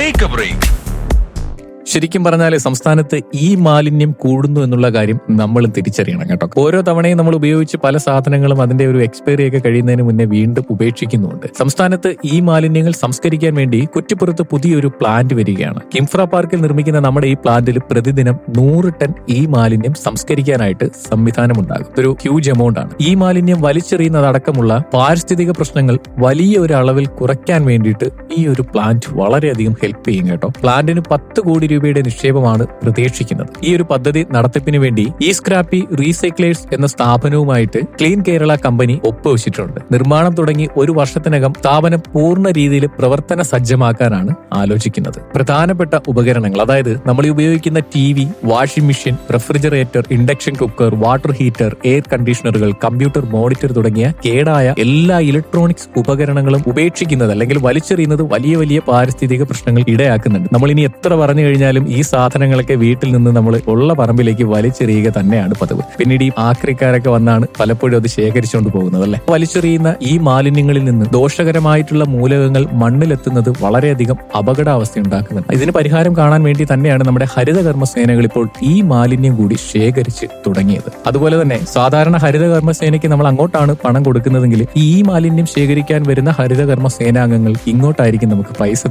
take A break ശരിക്കും പറഞ്ഞാൽ സംസ്ഥാനത്ത് ഈ മാലിന്യം കൂടുന്നു എന്നുള്ള കാര്യം നമ്മളും തിരിച്ചറിയണം കേട്ടോ ഓരോ തവണയും നമ്മൾ ഉപയോഗിച്ച് പല സാധനങ്ങളും അതിന്റെ ഒരു എക്സ്പയറി ഒക്കെ കഴിയുന്നതിന് മുന്നേ വീണ്ടും ഉപേക്ഷിക്കുന്നുണ്ട് സംസ്ഥാനത്ത് ഈ മാലിന്യങ്ങൾ സംസ്കരിക്കാൻ വേണ്ടി കുറ്റിപ്പുറത്ത് പുതിയൊരു പ്ലാന്റ് വരികയാണ് കിംഫ്ര പാർക്കിൽ നിർമ്മിക്കുന്ന നമ്മുടെ ഈ പ്ലാന്റിൽ പ്രതിദിനം നൂറ് ടൺ ഈ മാലിന്യം സംസ്കരിക്കാനായിട്ട് സംവിധാനമുണ്ടാകും ഇതൊരു ഹ്യൂജ് എമൗണ്ട് ആണ് ഈ മാലിന്യം വലിച്ചെറിയുന്നതടക്കമുള്ള പാരിസ്ഥിതിക പ്രശ്നങ്ങൾ വലിയ ഒരു അളവിൽ കുറയ്ക്കാൻ വേണ്ടിയിട്ട് ഈ ഒരു പ്ലാന്റ് വളരെയധികം ഹെൽപ്പ് ചെയ്യും കേട്ടോ പ്ലാന്റിന് പത്ത് കോടി രൂപയുടെ നിക്ഷേപമാണ് പ്രതീക്ഷിക്കുന്നത് ഈ ഒരു പദ്ധതി നടത്തിപ്പിന് വേണ്ടി ഈ സ്ക്രാപ്പി റീസൈക്ലേഴ്സ് എന്ന സ്ഥാപനവുമായിട്ട് ക്ലീൻ കേരള കമ്പനി ഒപ്പുവെച്ചിട്ടുണ്ട് നിർമ്മാണം തുടങ്ങി ഒരു വർഷത്തിനകം സ്ഥാപനം പൂർണ്ണ രീതിയിൽ പ്രവർത്തന സജ്ജമാക്കാനാണ് ആലോചിക്കുന്നത് പ്രധാനപ്പെട്ട ഉപകരണങ്ങൾ അതായത് നമ്മൾ ഈ ഉപയോഗിക്കുന്ന T V washing machine refrigerator induction cooker water heater air കണ്ടീഷണറുകൾ കമ്പ്യൂട്ടർ മോണിറ്റർ തുടങ്ങിയ കേടായ എല്ലാ ഇലക്ട്രോണിക്സ് ഉപകരണങ്ങളും ഉപേക്ഷിക്കുന്നത് അല്ലെങ്കിൽ വലിച്ചെറിയുന്നത് വലിയ വലിയ പാരിസ്ഥിതിക പ്രശ്നങ്ങൾ ഇടയാക്കുന്നുണ്ട് നമ്മൾ ഇനി എത്ര പറഞ്ഞു കഴിഞ്ഞാലും ഈ സാധനങ്ങളൊക്കെ വീട്ടിൽ നിന്ന് നമ്മൾ ഉള്ള പറമ്പിലേക്ക് വലിച്ചെറിയുക തന്നെയാണ് പതിവ് പിന്നീട് ഈ ആക്രിക്കാരൊക്കെ വന്നാണ് പലപ്പോഴും അത് ശേഖരിച്ചുകൊണ്ട് പോകുന്നത് അല്ലെ വലിച്ചെറിയുന്ന ഈ മാലിന്യങ്ങളിൽ നിന്ന് ദോഷകരമായിട്ടുള്ള മൂലകങ്ങൾ മണ്ണിലെത്തുന്നത് വളരെയധികം അപകടാവസ്ഥ ഉണ്ടാക്കുന്നുണ്ട് ഇതിന് പരിഹാരം കാണാൻ വേണ്ടി തന്നെയാണ് നമ്മുടെ ഹരിതകർമ്മ സേനകൾ ഇപ്പോൾ ഈ മാലിന്യം കൂടി ശേഖരിച്ച് തുടങ്ങിയത് അതുപോലെ തന്നെ സാധാരണ ഹരിതകർമ്മ സേനയ്ക്ക് നമ്മൾ അങ്ങോട്ടാണ് പണം കൊടുക്കുന്നതെങ്കിൽ ഈ മാലിന്യം ശേഖരിക്കാൻ വരുന്ന ഹരിതകർമ്മ സേനാംഗങ്ങൾ ഇങ്ങോട്ടായിരിക്കും നമുക്ക് പൈസ